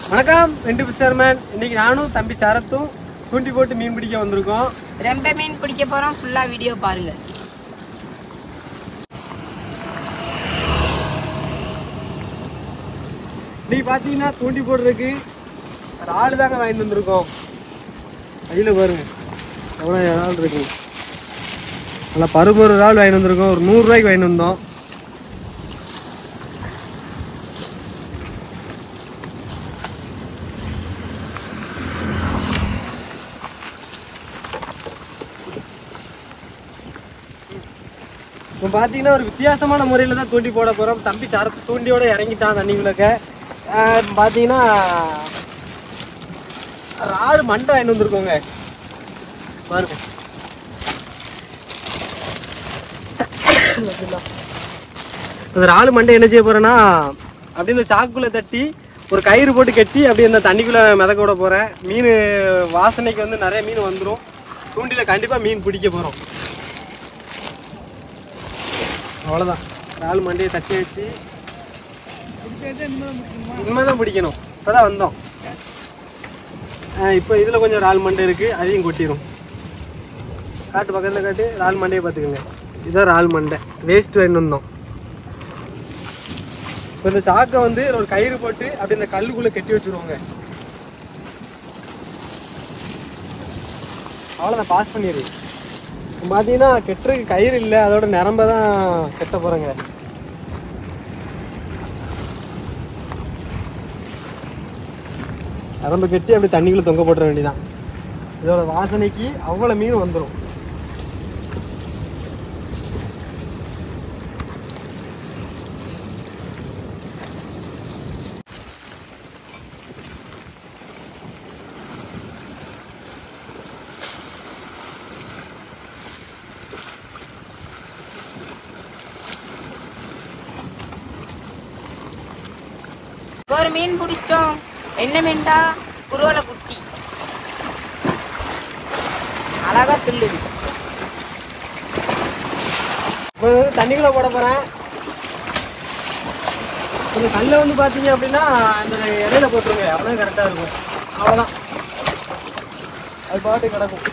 வணக்கம் ரெண்டு பிஸ்டர்மேன் இன்னைக்கு நானும் தம்பி சரத்தும் தூண்டி போட்டு மீன் பிடிக்க வந்திருக்கோம் ரொம்ப மீன் பிடிக்க போறோம் ஃபுல்லா வீடியோ பாருங்க இன்னைக்கு பாத்தீங்கன்னா தூண்டி போடுறதுக்கு ஒரு ஆளு தாங்க வாங்கிட்டு வந்திருக்கோம் கையில பாருங்க எவ்வளோ ஆள் இருக்கு நல்லா பருபொரு ஆள் வாங்கிட்டு வந்திருக்கோம் ஒரு நூறு ரூபாய்க்கு வாங்கிட்டு வந்தோம் இப்போ பார்த்தீங்கன்னா ஒரு வித்தியாசமான முறையில் தான் தூண்டி போட போகிறோம் தம்பி சரத்து தூண்டியோட இறங்கிட்டான் தண்ணிக்குள்ளக்க ஆஹ் பார்த்தீங்கன்னா ராடு மண்டை வாங்கிட்டு வந்திருக்கோங்க பாருங்க அந்த ராடு மண்டை என்ன செய்ய போறேன்னா அப்படியே இந்த சாக்குக்குள்ள தட்டி ஒரு கயிறு போட்டு கட்டி அப்படியே இந்த தண்ணிக்குள்ள மிதக்க விட போறேன் மீன் வாசனைக்கு வந்து நிறைய மீன் வந்துடும் தூண்டில கண்டிப்பா மீன் பிடிக்க போறோம் அவ்வளவுதான் இறால் மண்டையை தட்டி வச்சு இனிமேதான் பிடிக்கணும் இப்பதான் வந்தோம் ஆஹ் இப்போ இதுல கொஞ்சம் இறால் மண்டை இருக்கு அதையும் கொட்டிடும் காட்டு பக்கத்துல காட்டு இறால் மண்டையை பார்த்துக்கோங்க இதுதான் இறால் மண்டை வேஸ்ட் வேணும் வந்தோம் இப்போ இந்த சாக்கை வந்து ஒரு கயிறு போட்டு அப்படி இந்த கல்லுக்குள்ள கட்டி வச்சிருவாங்க அவ்வளோதான் பாஸ் பண்ணிடு இப்போ பார்த்தீங்கன்னா கெட்டுறதுக்கு கயிறு இல்லை அதோட நிரம்ப தான் கெட்ட போகிறேங்க நரம்பு கட்டி அப்படி தண்ணிக்குள்ள தொங்க போட்டுற வேண்டியதான் இதோட வாசனைக்கு அவ்வளோ மீன் வந்துடும் ஒரு மீன் பிடிச்சிட்டோம் என்ன மீன்டா குருவலை குட்டி அழகா துள்ளுது இப்போ வந்து தண்ணிக்குள்ள போட போறேன் இந்த கல்லை வந்து பாத்தீங்க அப்படின்னா இந்த இடையில போட்டுருங்க அப்பதான் கரெக்டா இருக்கும் அவ்வளவுதான் அது பாட்டு கிடக்கும்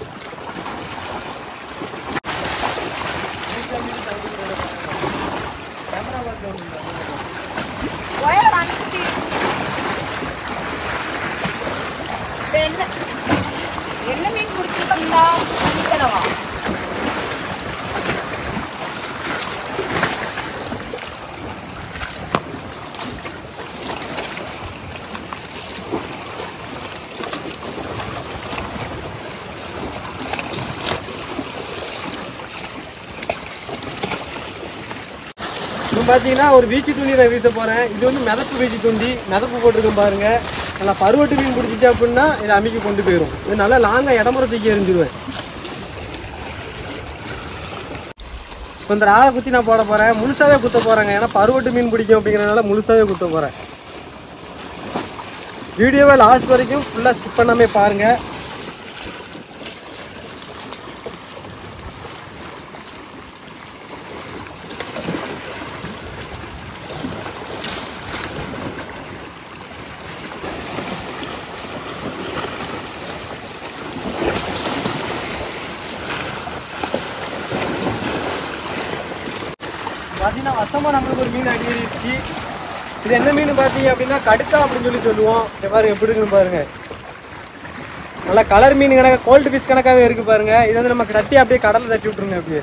ஒயர் வந்துட்டு இப்ப என்ன என்ன மீன் பிடிச்சிருக்கோம்டா சனிக்கிழவா இப்போ பார்த்தீங்கன்னா ஒரு வீச்சு துணி நான் வீச போறேன் இது வந்து மிதப்பு வீச்சு துண்டி மிதப்பு போட்டிருக்கேன் பாருங்க நல்லா பருவட்டு மீன் பிடிச்சிச்சு அப்படின்னா இதை அமைக்க கொண்டு போயிடும் இது நல்லா லாங்கா இடமுறை தூக்கி எறிஞ்சிருவேன் இப்போ இந்த ராளை குத்தி நான் போட போறேன் முழுசாவே குத்த போறேங்க ஏன்னா பருவட்டு மீன் பிடிக்கும் அப்படிங்கறதுனால முழுசாவே குத்த போறேன் வீடியோவை லாஸ்ட் வரைக்கும் ஃபுல்லா ஸ்கிப் பண்ணாமே பாருங்க பார்த்தீங்கன்னா வசமா நம்மளுக்கு ஒரு மீன் அடியிருச்சு இது என்ன மீன் பார்த்தீங்க அப்படின்னா கடுக்கா அப்படின்னு சொல்லி சொல்லுவோம் இங்க பாருங்க எப்படி இருக்குன்னு பாருங்க நல்லா கலர் மீன் கணக்கா கோல்டு ஃபிஷ் கணக்காவே இருக்கு பாருங்க இதை வந்து நமக்கு தட்டி அப்படியே கடல்ல தட்டி விட்டுருங்க அப்படியே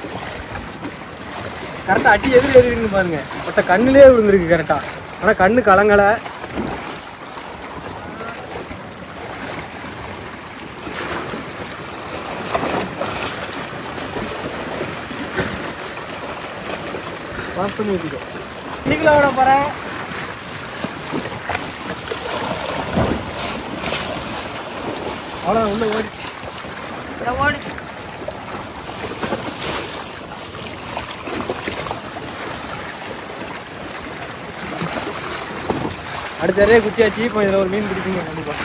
கரெக்டா அடி எதிர் எதிர்னு பாருங்க மொத்த கண்ணுலயே விழுந்திருக்கு கரெக்டா ஆனா கண்ணு கலங்கல பாஸ் பண்ணி வச்சுக்கோ இன்னைக்குள்ள விட போறேன் அவ்வளோதான் உள்ள ஓடி இந்த ஓடு அடுத்த நிறைய குத்தியாச்சு இப்போ இதில் ஒரு மீன் பிடிக்குங்க கண்டிப்பா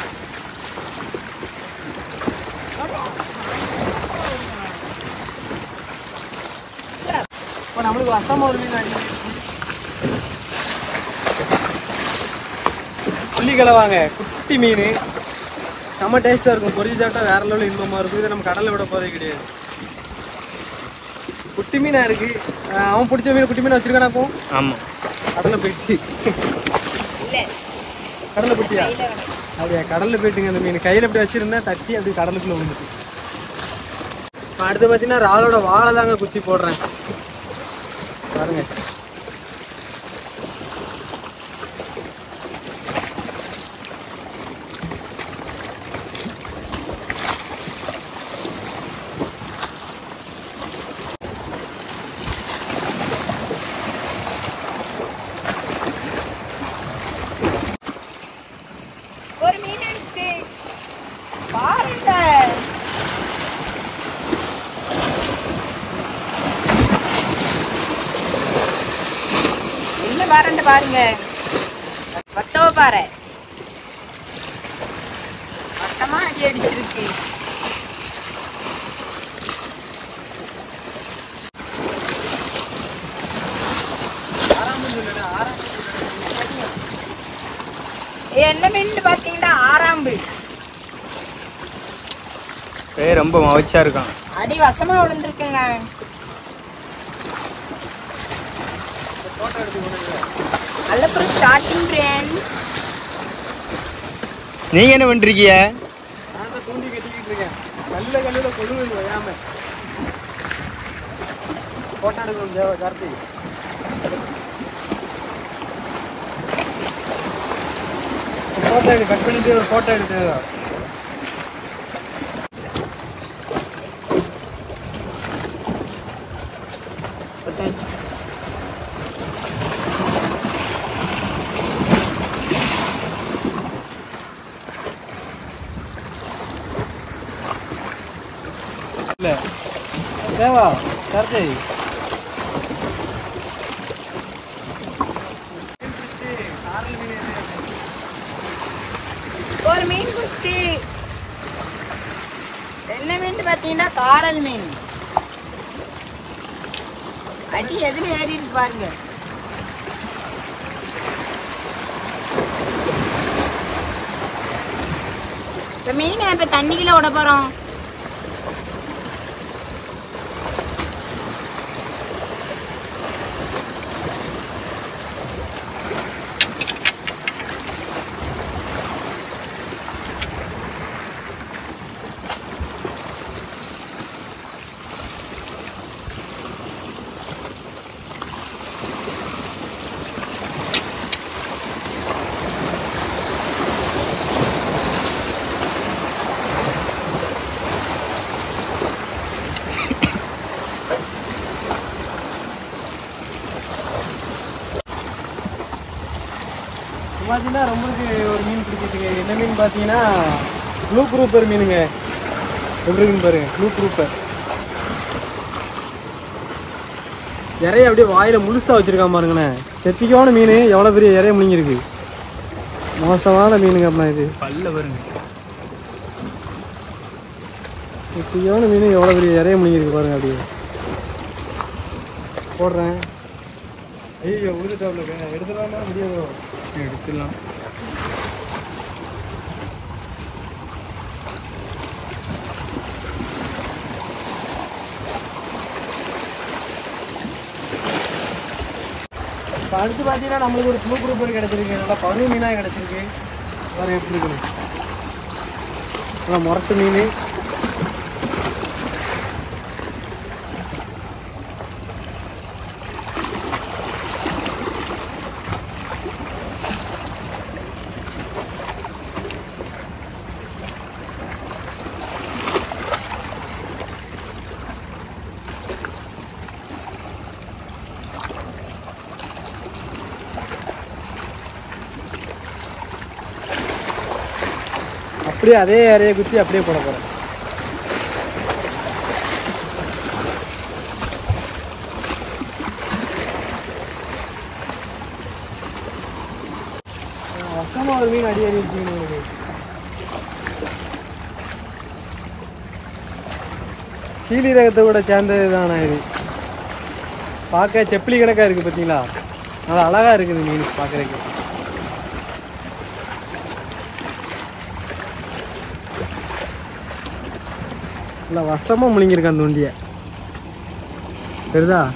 இப்போ நம்மளுக்கு வசமா ஒரு மீன் அடி வெள்ளி கிழவாங்க குட்டி மீன் செம்ம டேஸ்டா இருக்கும் பொரிச்சு சாப்பிட்டா வேற லெவலில் இன்பமா இருக்கும் இதை நம்ம கடல்ல விட போதே கிடையாது குட்டி மீனா இருக்கு அஹ் அவன் பிடிச்ச மீன் குட்டி மீன் வச்சிருக்கானாக்கும் ஆமாம் கடல்ல போயிட்டு இல்ல கடல்ல போட்டியா கையில கிடக்கு. அப்படியா கடல்ல போயிட்டுங்க அந்த மீன் கையில அப்படி வச்சிருந்தா தட்டி அப்படி கடலுக்குள்ள விழுந்துட்டு இப்ப அடுத்து பாத்தீங்கன்னா ராலோட வாழை தாங்க குத்தி போடுறேன் பாருங்க ஒரு மீன் அடிச்சு பாருங்க என்ன பாருங்க பாருங்க பத்தவ பாறை வசமா அடி அடிச்சிருக்கு ஏ, என்ன மீன் பாத்தீங்கன்னா ஆறாம்பு பேர் ரொம்ப மகிழ்ச்சியாக இருக்கான் அடி வசமா விழுந்திருக்குங்க அல்லப்புறம் ஸ்டார்டிங் ஃப்ரெண்ட் நீங்கள் என்ன பண்ணுறீங்க நான் தான் தூண்டி கட்டிக்கிட்டு இருக்கேன் கல்ல கல்லுல கொழுவு வையாம போட்டோ எடுக்கணும் தேவ கார்த்தி போட்டோ எடு கட் பண்ணிட்டு ஒரு போட்டோ எடுத்து இல்ல தேவா கார்த்தி ஒரு மீன் குஸ்தி என்ன மீன் பாத்தீங்கன்னா காரல் மீன் அடி எதுல ஏறி இருக்கு பாருங்க இப்ப மீன் இப்ப தண்ணிக்குள்ள விட போறோம் பார்த்தீங்கன்னா ரொம்ப ஒரு மீன் பிடிச்சிட்டுங்க என்ன மீன் பார்த்தீங்கன்னா ப்ளூ குரூப்பர் மீனுங்க எப்படி இருக்குன்னு பாருங்க ப்ளூ குரூப்பர் இறைய அப்படியே வாயில முழுசா வச்சிருக்கான் பாருங்கண்ணே செத்திக்கான மீன் எவ்வளவு பெரிய இறைய முழுங்கிருக்கு மோசமான மீனுங்க அப்படின்னா இது பல்ல வருங்க செத்திக்கான மீன் எவ்வளவு பெரிய இறைய முழுங்கிருக்கு பாருங்க அப்படியே போடுறேன் ஐயோ உழுதுட்டாப்ல எடுத்துடலாமா முடியாது எடுத்துடலாம் இப்போ அடுத்து பார்த்தீங்கன்னா நம்மளுக்கு ஒரு ப்ளூ குரூப்பர் கிடச்சிருக்கு நல்லா பருவ மீனாக கிடச்சிருக்கு வேறு எப்படி இருக்குன்னு நல்லா முரட்டு மீன் அப்படியே அதே அறையை குத்தி அப்படியே போட போகிறேன் வக்கமா ஒரு மீன் அடி அடி வச்சுக்கணும் உங்களுக்கு கீழி ரகத்தை கூட சேர்ந்தது தானே இது பார்க்க செப்பிலி கணக்கா இருக்கு பார்த்தீங்களா நல்லா அழகா இருக்குது மீன் பார்க்கறதுக்கு நல்லா வசமா முழுங்கிருக்கான் அந்த வண்டியை தெரியுதா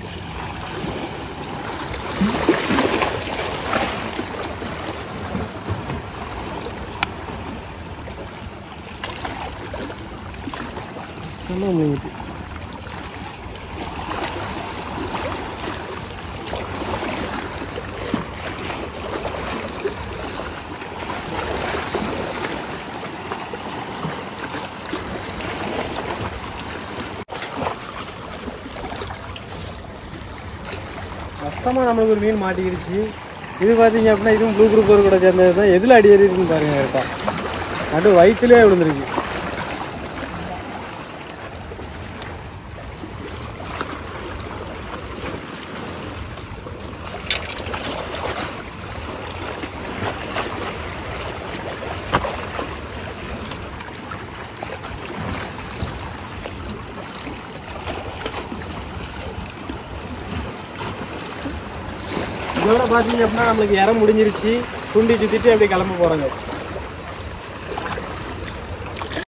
வசமா முழுங்கிட்டு மொத்தமாக நம்மளுக்கு ஒரு மீன் மாட்டிக்கிடுச்சு இது பார்த்தீங்க அப்படின்னா இதுவும் ப்ளூ குரூப் கூட சேர்ந்தது தான் எதில் அடி ஏறி இருக்குன்னு பாருங்க கரெக்டாக நடு வயிற்றுலேயே விழுந்திருக்கு இதோட பார்த்தீங்க அப்படின்னா நம்மளுக்கு இறம் முடிஞ்சிருச்சு குண்டி சுற்றிட்டு அப்படியே கிளம்ப போகிறோங்க